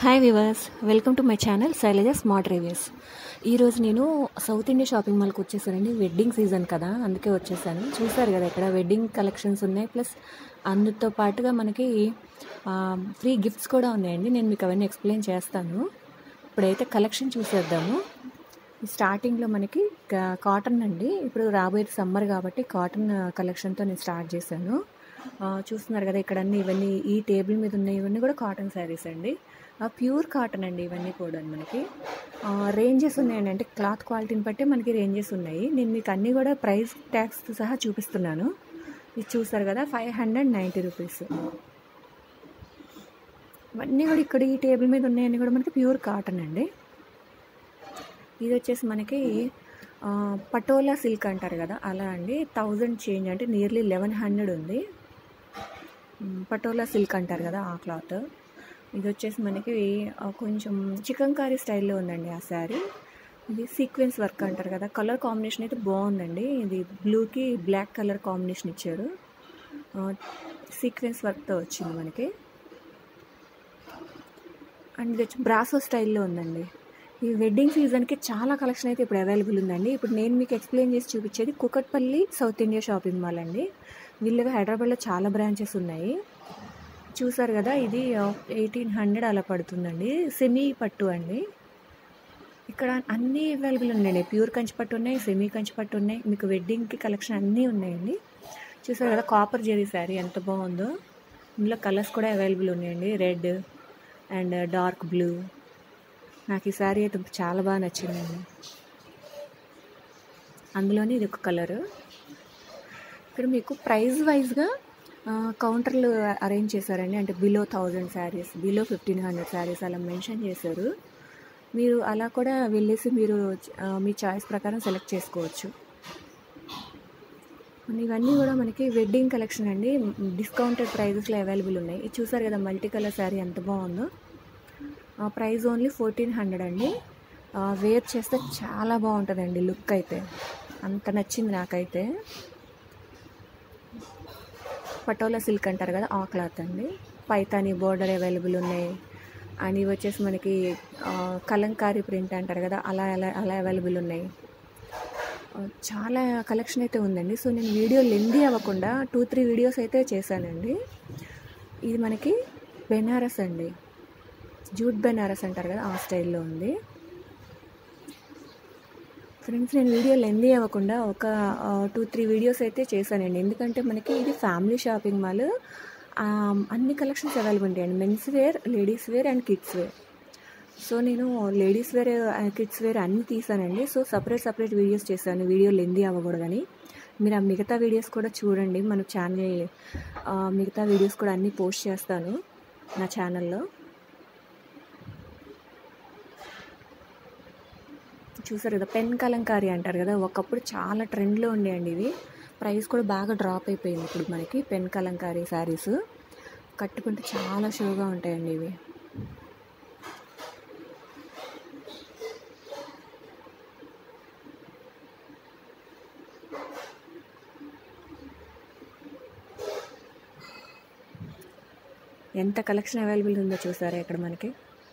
hi viewers welcome to my channel Shailaja smart reviews ఈరోజు నేను south India shopping మాల్కి వచ్చేసానండి వెడ్డింగ్ సీజన్ కదా అందుకే వచ్చేసాను చూసారు కదా ఇక్కడ వెడ్డింగ్ కలెక్షన్స్ ఉన్నాయి ప్లస్ అందుతో పాటుగా మనకి ఫ్రీ గిఫ్ట్స్ కూడా ఉన్నాయండి నేను మీకు అవన్నీ ఎక్స్ప్లెయిన్ చేస్తాను ఇప్పుడైతే కలెక్షన్ చూసేద్దాము స్టార్టింగ్లో మనకి కా- కాటన్ అండి ఇప్పుడు రాబోయేది సమ్మర్ కాబట్టి కాటన్ కలెక్షన్తో నేను స్టార్ట్ చేశాను ఆ, చూస్తున్నారు కదా ఇక్కడ అన్ని ఇవన్నీ ఈ టేబుల్ మీద ఉన్న ఇవన్నీ కూడా కాటన్ శారీస్ అండి ఆ, ప్యూర్ కాటన్ అండి ఇవన్నీ కూడా మనకి ఆ, రేంజెస్ ఉన్నాయండి అంటే క్లాత్ క్వాలిటీని బట్టి మనకి రేంజెస్ ఉన్నాయి నేను మీకు అన్నీ కూడా ప్రైస్ ట్యాక్స్ సహా చూపిస్తున్నాను ఇది చూసారు కదా ఫైవ్ హండ్రెడ్ నైంటీ రూపీస్ ఇవన్నీ కూడా ఇక్కడ ఈ టేబుల్ మీద ఉన్నాయన్నీ కూడా మనకి ప్యూర్ కాటన్ అండి ఇది వచ్చేసి మనకి ఆ, పటోలా సిల్క్ అంటారు కదా అలా అండి థౌజండ్ చేంజ్ అంటే నియర్లీ లెవెన్ హండ్రెడ్ ఉంది మ్, పటోలా సిల్క్ అంటారు కదా ఆ క్లాత్ ఇది వచ్చేసి మనకి ఆ, కొంచెం చికెన్ కారీ స్టైల్లో ఉందండి ఆ శారీ ఇది సీక్వెన్స్ వర్క్ అంటారు కదా కలర్ కాంబినేషన్ అయితే బాగుందండి ఇది బ్లూకి బ్లాక్ కలర్ కాంబినేషన్ ఇచ్చారు సీక్వెన్స్ వర్క్తో వచ్చింది మనకి అండ్ ఇది వచ్చి బ్రాసో స్టైల్లో ఉందండి ఈ వెడ్డింగ్ సీజన్కి చాలా కలెక్షన్ అయితే ఇప్పుడు అవైలబుల్ ఉందండి ఇప్పుడు నేను మీకు ఎక్స్ప్లెయిన్ చేసి చూపించేది Kukatpally south India shopping mall అండి వీళ్ళవి హైదరాబాద్లో చాలా బ్రాంచెస్ ఉన్నాయి చూసారు కదా ఇది ఎయిటీన్ హండ్రెడ్ అలా పడుతుందండి సెమీ పట్టు అండి ఇక్కడ అన్నీ అవైలబుల్ ఉన్నాయండి ప్యూర్ కంచి పట్టు ఉన్నాయి సెమీ కంచి పట్టు ఉన్నాయి మీకు వెడ్డింగ్కి కలెక్షన్ అన్నీ ఉన్నాయండి చూసారు కదా కాపర్ జెరీ శారీ ఎంత బాగుందో ఇందులో కలర్స్ కూడా అవైలబుల్ ఉన్నాయండి రెడ్ అండ్ డార్క్ బ్లూ నాకు ఈ శారీ అయితే చాలా బాగా నచ్చిందండి అందులోనే ఇది ఒక కలరు ఇక్కడ మీకు ప్రైస్ వైజ్గా కౌంటర్లు అరేంజ్ చేశారండి అంటే below thousand saris below fifteen hundred saris అలా మెన్షన్ చేశారు మీరు అలా కూడా వెళ్ళేసి మీరు ఆ, మీ చాయిస్ ప్రకారం సెలెక్ట్ చేసుకోవచ్చు ఇవన్నీ కూడా మనకి వెడ్డింగ్ కలెక్షన్ అండి డిస్కౌంటెడ్ ప్రైజెస్లో అవైలబుల్ ఉన్నాయి ఇది చూసారు కదా మల్టీ కలర్ శారీ ఎంత బాగుందో ఆ ప్రైస్ ఓన్లీ ఫోర్టీన్ హండ్రెడ్ అండి ఆ, వేర్ చేస్తే చాలా బాగుంటుందండి లుక్ అయితే అంత నచ్చింది నాకైతే పటోలా సిల్క్ అంటారు కదా ఆ క్లాత్ అండి పైతాని బోర్డర్ అవైలబుల్ ఉన్నాయి అండ్ ఇవి వచ్చేసి మనకి ఆ, కలంకారీ ప్రింట్ అంటారు కదా అలా అలా అలా అవైలబుల్ ఉన్నాయి ఆ, చాలా కలెక్షన్ అయితే ఉందండి సో నేను వీడియో లెందీ అవ్వకుండా టూ త్రీ వీడియోస్ అయితే చేశానండి ఇది మనకి బెనారస్ అండి జూట్ బెనారస్ అంటారు కదా ఆ స్టైల్లో ఉంది ఫ్రెండ్స్ నేను వీడియో లెందీ అవ్వకుండా ఒక టూ త్రీ వీడియోస్ అయితే చేశానండి ఎందుకంటే మనకి ఇది ఫ్యామిలీ షాపింగ్ మాల్ ఆ, అన్ని కలెక్షన్స్ అవైలబుల్ ఉంటాయండి men's wear ladies wear and kids wear so నేను లేడీస్ వేర్ కిడ్స్ వేర్ అన్నీ తీసానండి సో సపరేట్ సపరేట్ వీడియోస్ చేశాను వీడియో లెందీ అవ్వకూడదని మీరు ఆ మిగతా వీడియోస్ కూడా చూడండి మన ఛానల్ ఆ, మిగతా వీడియోస్ కూడా అన్నీ పోస్ట్ చేస్తాను నా ఛానల్లో చూసారు కదా పెన్ కలంకారీ అంటారు కదా ఒకప్పుడు చాలా ట్రెండ్లో ఉండేయండి ఇవి ప్రైస్ కూడా బాగా డ్రాప్ అయిపోయింది ఇప్పుడు మనకి పెన్ కలంకారీ శారీస్ కట్టుకుంటే చాలా షోగా ఉంటాయండి ఇవి ఎంత కలెక్షన్ అవైలబుల్ ఉందో చూసారా ఇక్కడ మనకి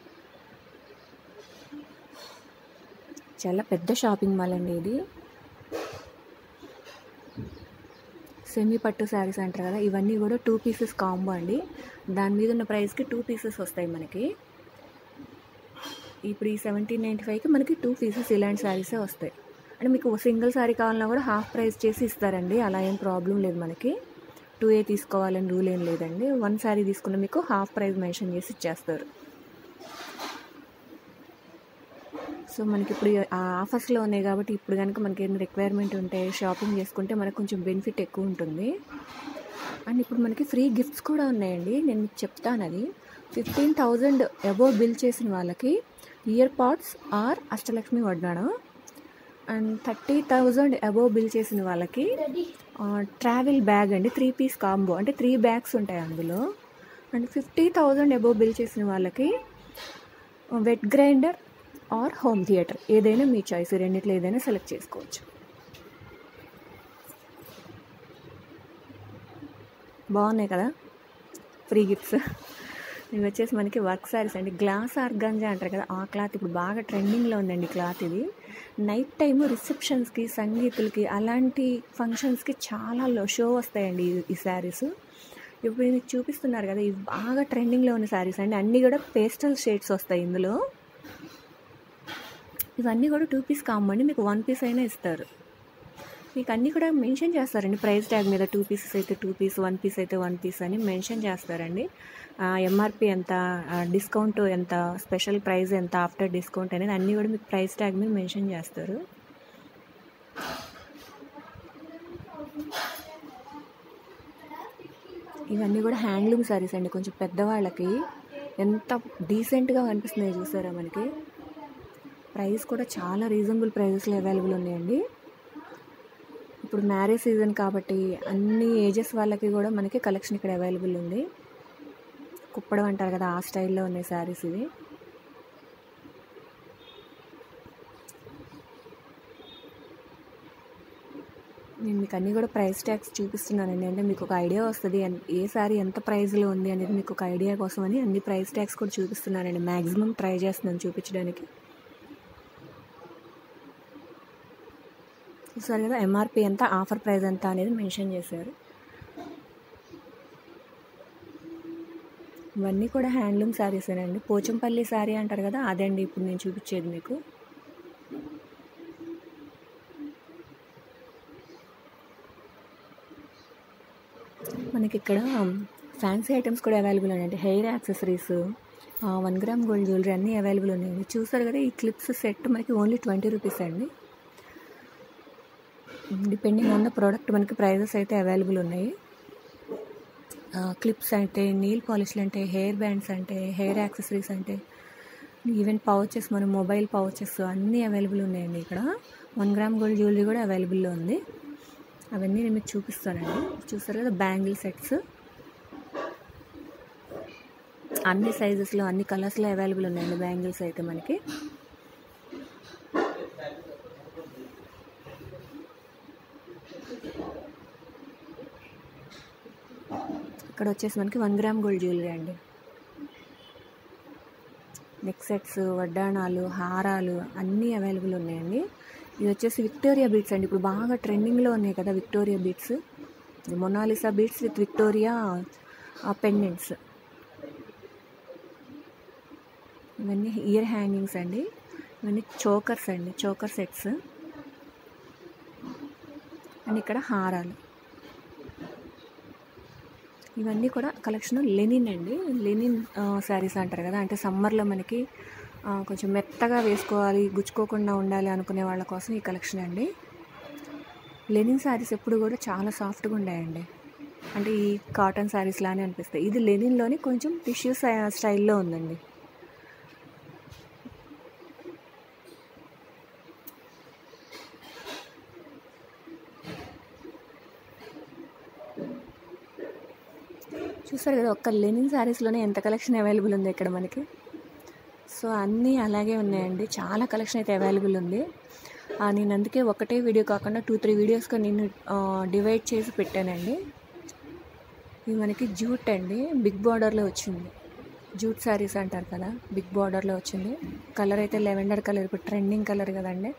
చాలా పెద్ద షాపింగ్ మాల్ అండి ఇది సెమీ పట్టు శారీస్ అంటారు కదా ఇవన్నీ కూడా టూ పీసెస్ కాంబో అండి దాని మీద ఉన్న ప్రైస్కి టూ పీసెస్ వస్తాయి మనకి ఇప్పుడు ఈ సెవెంటీన్ నైంటీ ఫైవ్కి మనకి టూ పీసెస్ ఇలాంటి శారీసే వస్తాయి అంటే మీకు సింగిల్ శారీ కావాలన్నా కూడా హాఫ్ ప్రైస్ చేసి ఇస్తారండి అలా ఏం ప్రాబ్లం లేదు మనకి టూ ఏ తీసుకోవాలని రూల్ ఏం లేదండి వన్ శారీ తీసుకున్న మీకు హాఫ్ ప్రైస్ మెన్షన్ చేసి ఇచ్చేస్తారు సో మనకి ఇప్పుడు ఆ ఆఫర్స్లో ఉన్నాయి కాబట్టి ఇప్పుడు కనుక మనకి ఏమైనా రిక్వైర్మెంట్ ఉంటే షాపింగ్ చేసుకుంటే మనకు కొంచెం బెనిఫిట్ ఎక్కువ ఉంటుంది అండ్ ఇప్పుడు మనకి ఫ్రీ గిఫ్ట్స్ కూడా ఉన్నాయండి నేను మీకు చెప్తాను అది ఫిఫ్టీన్ థౌజండ్ అబోవ్ బిల్ చేసిన వాళ్ళకి ఇయర్ పాడ్స్ ఆర్ అష్టలక్ష్మి వడ్డాణం and thirty thousand above bill చేసిన వాళ్ళకి ట్రావెల్ బ్యాగ్ అండి త్రీ పీస్ కాంబో అంటే త్రీ బ్యాగ్స్ ఉంటాయి అందులో and fifty thousand above bill చేసిన వాళ్ళకి wet grinder or home theatre ఏదైనా మీ చాయిస్ రెండిట్లో ఏదైనా సెలెక్ట్ చేసుకోవచ్చు బాగున్నాయి కదా ఫ్రీ గిఫ్ట్స్ ఇవి వచ్చేసి మనకి వర్క్ శారీస్ అండి గ్లాస్ ఆర్గాంజా అంటారు కదా ఆ క్లాత్ ఇప్పుడు బాగా ట్రెండింగ్లో ఉందండి క్లాత్ ఇది నైట్ టైము రిసెప్షన్స్కి సంగీతులకి అలాంటి ఫంక్షన్స్కి చాలా లో షో వస్తాయండి ఈ- ఈ శారీస్ ఇప్పుడు మీకు చూపిస్తున్నారు కదా ఇవి బాగా ట్రెండింగ్లో ఉన్న శారీస్ అండి అన్నీ కూడా పేస్టల్ షేడ్స్ వస్తాయి ఇందులో ఇవన్నీ కూడా టూ పీస్ కామండి మీకు వన్ పీస్ అయినా ఇస్తారు మీకు అన్నీ కూడా మెన్షన్ చేస్తారండి ప్రైస్ ట్యాగ్ మీద టూ పీసెస్ అయితే టూ పీస్ వన్ పీస్ అయితే వన్ పీస్ అని మెన్షన్ చేస్తారండి ఎంఆర్పి ఎంత డిస్కౌంట్ ఎంత స్పెషల్ ప్రైస్ ఎంత ఆఫ్టర్ డిస్కౌంట్ అనేది అన్నీ కూడా మీకు ప్రైస్ ట్యాగ్ మీద మెన్షన్ చేస్తారు ఇవన్నీ కూడా హ్యాండ్లూమ్ సారీస్ అండి కొంచెం పెద్దవాళ్ళకి ఎంత డీసెంట్గా కనిపిస్తున్నాయి చూసారా మనకి ప్రైస్ కూడా చాలా రీజనబుల్ ప్రైజెస్లో అవైలబుల్ ఉన్నాయండి ఇప్పుడు మ్యారేజ్ సీజన్ కాబట్టి అన్ని ఏజెస్ వాళ్ళకి కూడా మనకి కలెక్షన్ ఇక్కడ అవైలబుల్ ఉంది కుప్పడం అంటారు కదా ఆ స్టైల్లో ఉన్నాయి శారీస్ ఇవి నేను మీకు అన్నీ కూడా ప్రైస్ ట్యాగ్స్ చూపిస్తున్నానండి అంటే మీకు ఒక ఐడియా వస్తుంది ఎన్- ఏ సారీ ఎంత ప్రైస్లో ఉంది అనేది మీకు ఒక ఐడియా కోసం అని అన్ని ప్రైస్ ట్యాగ్స్ కూడా చూపిస్తున్నానండి మ్యాక్సిమం ట్రై చేస్తున్నాను చూపించడానికి చూసారు కదా ఎంఆర్పి ఎంత ఆఫర్ ప్రైస్ ఎంత అనేది మెన్షన్ చేశారు ఇవన్నీ కూడా హ్యాండ్లూమ్ శారీసేనండి పోచంపల్లి శారీ అంటారు కదా అదండి ఇప్పుడు నేను చూపించేది మీకు మనకి ఇక్కడ ఫ్యాన్సీ ఐటమ్స్ కూడా అవైలబుల్ ఉన్నాయండి hair accessories one gram gold jewellery అన్నీ అవైలబుల్ ఉన్నాయండి చూసారు కదా ఈ క్లిప్స్ సెట్ మనకి ఓన్లీ ట్వంటీ రూపీస్ అండి డిపెండింగ్ ఆన్ ద ప్రోడక్ట్ మనకి ప్రైజెస్ అయితే అవైలబుల్ ఉన్నాయి క్లిప్స్ అంటే నీల్ పాలిష్లు అంటే హెయిర్ బ్యాండ్స్ అంటే హెయిర్ యాక్సెసరీస్ అంటే ఈవెన్ పౌచెస్ మన మొబైల్ పౌచెస్ అన్నీ అవైలబుల్ ఉన్నాయండి ఇక్కడ వన్ గ్రామ్ గోల్డ్ జ్యువెలరీ కూడా అవైలబుల్లో ఉంది అవన్నీ నేను మీకు చూపిస్తానండి చూస్తారు కదా బ్యాంగిల్ సెట్స్ అన్ని సైజెస్లో అన్ని కలర్స్లో అవైలబుల్ ఉన్నాయండి బ్యాంగిల్స్ అయితే మనకి ఇక్కడ వచ్చేసి మనకి వన్ గ్రామ్ గోల్డ్ జ్యువెలరీ అండి నెక్ సెట్స్ వడ్డాణాలు హారాలు అన్నీ అవైలబుల్ ఉన్నాయండి ఇది వచ్చేసి విక్టోరియా బీట్స్ అండి ఇప్పుడు బాగా ట్రెండింగ్లో ఉన్నాయి కదా Victoria beads Mona Lisa beads with Victoria pendants ఇవన్నీ ఇయర్ హ్యాంగింగ్స్ అండి ఇవన్నీ చోకర్స్ అండి చోకర్ సెట్స్ అండ్ ఇక్కడ హారాలు ఇవన్నీ కూడా కలెక్షన్ లెనిన్ అండి లెనిన్ శారీస్ అంటారు కదా అంటే సమ్మర్లో మనకి ఆ, కొంచెం మెత్తగా వేసుకోవాలి గుచ్చుకోకుండా ఉండాలి అనుకునే వాళ్ళ కోసం ఈ కలెక్షన్ అండి లెనిన్ శారీస్ ఎప్పుడు కూడా చాలా సాఫ్ట్గా ఉన్నాయండి అంటే ఈ కాటన్ శారీస్ లానే అనిపిస్తాయి ఇది లెనిన్లోని కొంచెం టిష్యూ స్టైల్లో ఉందండి చూసారు కదా ఒక్క లెనిన్ శారీస్లోనే ఎంత కలెక్షన్ అవైలబుల్ ఉంది ఇక్కడ మనకి సో అన్నీ అలాగే ఉన్నాయండి చాలా కలెక్షన్ అయితే అవైలబుల్ ఉంది ఆ, నేను అందుకే ఒకటే వీడియో కాకుండా టూ త్రీ వీడియోస్గా నేను డివైడ్ చేసి పెట్టానండి ఇది మనకి జూట్ అండి బిగ్ బార్డర్లో వచ్చింది జూట్ శారీస్ అంటారు కదా బిగ్ బార్డర్లో వచ్చింది కలర్ అయితే లెవెండర్ కలర్ ఇప్పుడు ట్రెండింగ్ కలర్ కదండి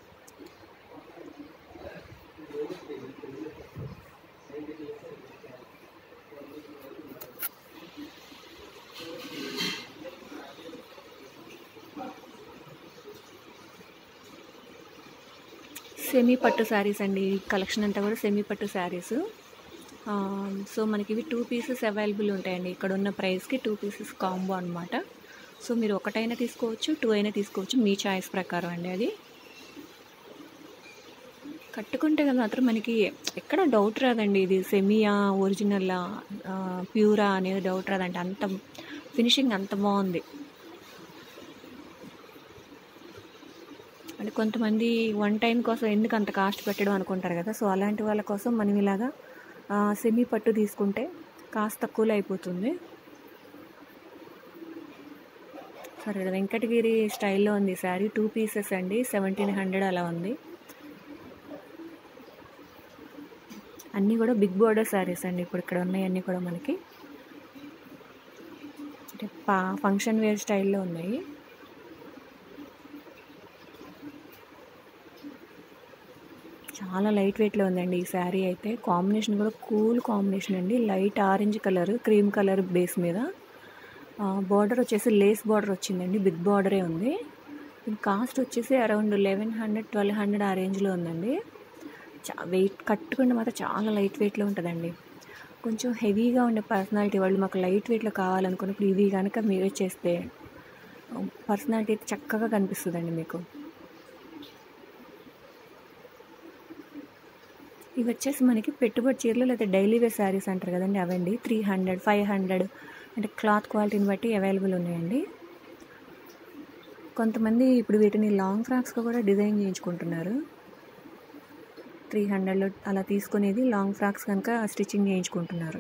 సెమీ పట్టు శారీస్ అండి ఈ కలెక్షన్ అంతా కూడా సెమీ పట్టు శారీస్ సో మనకి ఇవి టూ పీసెస్ అవైలబుల్ ఉంటాయండి ఇక్కడ ఉన్న ప్రైస్కి టూ పీసెస్ కాంబో అనమాట సో మీరు ఒకటైనా తీసుకోవచ్చు టూ అయినా తీసుకోవచ్చు మీ చాయిస్ ప్రకారం అండి అది కట్టుకుంటే కదా మాత్రం మనకి ఎక్కడ డౌట్ రాదండి ఇది సెమియా ఒరిజినల్లా ప్యూరా అనేది డౌట్ రాదండి అంత ఫినిషింగ్ అంత బాగుంది అంటే కొంతమంది వన్ టైం కోసం ఎందుకు అంత కాస్ట్ పెట్టడం అనుకుంటారు కదా సో అలాంటి వాళ్ళ కోసం మనం ఇలాగా సెమీ పట్టు తీసుకుంటే కాస్త తక్కువలో అయిపోతుంది సరే కదా వెంకటగిరి స్టైల్లో ఉంది శారీ టూ పీసెస్ అండి సెవెంటీన్ హండ్రెడ్ అలా ఉంది అన్నీ కూడా బిగ్ బోర్డర్ శారీస్ అండి ఇప్పుడు ఇక్కడ ఉన్నాయి అన్నీ కూడా మనకి అంటే పా ఫంక్షన్ వేర్ స్టైల్లో ఉన్నాయి చాలా లైట్ వెయిట్లో ఉందండి ఈ శారీ అయితే కాంబినేషన్ కూడా కూల్ కాంబినేషన్ అండి light orange colour cream colour base మీద బార్డర్ వచ్చేసి లేస్ బార్డర్ వచ్చిందండి బిగ్ బార్డరే ఉంది దీని కాస్ట్ వచ్చేసి around eleven hundred twelve hundred ఆ రేంజ్లో ఉందండి చా వెయిట్ కట్టుకుంటే మాత్రం చాలా లైట్ వెయిట్లో ఉంటుందండి కొంచెం హెవీగా ఉండే పర్సనాలిటీ వాళ్ళు మాకు లైట్ వెయిట్లో కావాలనుకున్నప్పుడు ఇవి కనుక మీరే చేస్తే పర్సనాలిటీ అయితే చక్కగా కనిపిస్తుందండి మీకు ఇవి వచ్చేసి మనకి పెట్టుబడి చీరలు లేదా డైలీ వేర్ శారీస్ అంటారు కదండి అవండి త్రీ హండ్రెడ్ ఫైవ్ హండ్రెడ్ అంటే క్లాత్ క్వాలిటీని బట్టి అవైలబుల్ ఉన్నాయండి కొంతమంది ఇప్పుడు వీటిని లాంగ్ ఫ్రాక్స్గా కూడా డిజైన్ చేయించుకుంటున్నారు త్రీ హండ్రెడ్లో అలా తీసుకునేది లాంగ్ ఫ్రాక్స్ కనుక స్టిచ్చింగ్ చేయించుకుంటున్నారు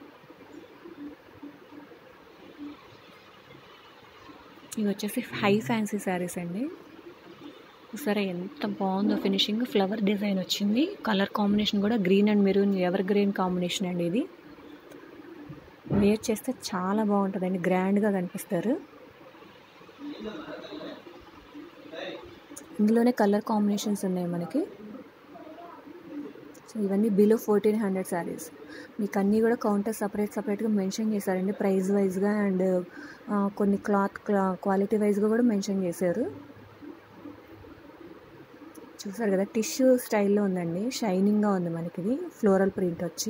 ఇవి వచ్చేసి హై ఫ్యాన్సీ శారీస్ అండి సరే ఎంత బాగుందో ఫినిషింగ్ ఫ్లవర్ డిజైన్ వచ్చింది కలర్ కాంబినేషన్ కూడా green and maroon evergreen combination అండి ఇది వేర్ చేస్తే చాలా బాగుంటుందండి గ్రాండ్గా కనిపిస్తారు ఇందులోనే కలర్ కాంబినేషన్స్ ఉన్నాయి మనకి సో ఇవన్నీ బిలో ఫోర్టీన్ హండ్రెడ్ శారీస్ మీకు అన్నీ కూడా కౌంటర్ సపరేట్ సపరేట్గా మెన్షన్ చేశారండి ప్రైస్ వైజ్గా అండ్ కొన్ని క్లాత్ క్వాలిటీ వైజ్గా కూడా మెన్షన్ చేశారు చూసారు కదా టిష్యూ స్టైల్లో ఉందండి షైనింగ్గా ఉంది మనకి ఇది ఫ్లోరల్ ప్రింట్ వచ్చి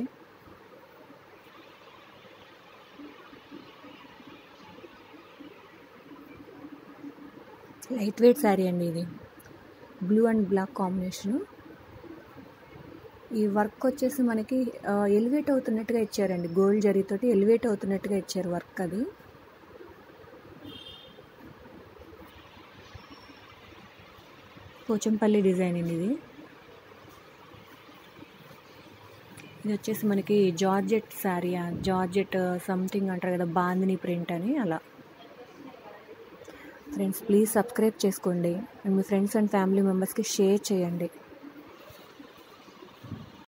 లైట్ వెయిట్ శారీ అండి ఇది బ్లూ అండ్ బ్లాక్ కాంబినేషను ఈ వర్క్ వచ్చేసి మనకి ఎలివేట్ అవుతున్నట్టుగా ఇచ్చారండి గోల్డ్ జరీతోటి ఎలివేట్ అవుతున్నట్టుగా ఇచ్చారు వర్క్ అది పోచంపల్లి డిజైన్ అండి ఇది ఇది వచ్చేసి మనకి జార్జెట్ శారీ జార్జెట్ సంథింగ్ అంటారు కదా బాందిని ప్రింట్ అని అలా ఫ్రెండ్స్ ప్లీజ్ సబ్స్క్రైబ్ చేసుకోండి అండ్ మీ ఫ్రెండ్స్ అండ్ ఫ్యామిలీ మెంబర్స్కి షేర్ చేయండి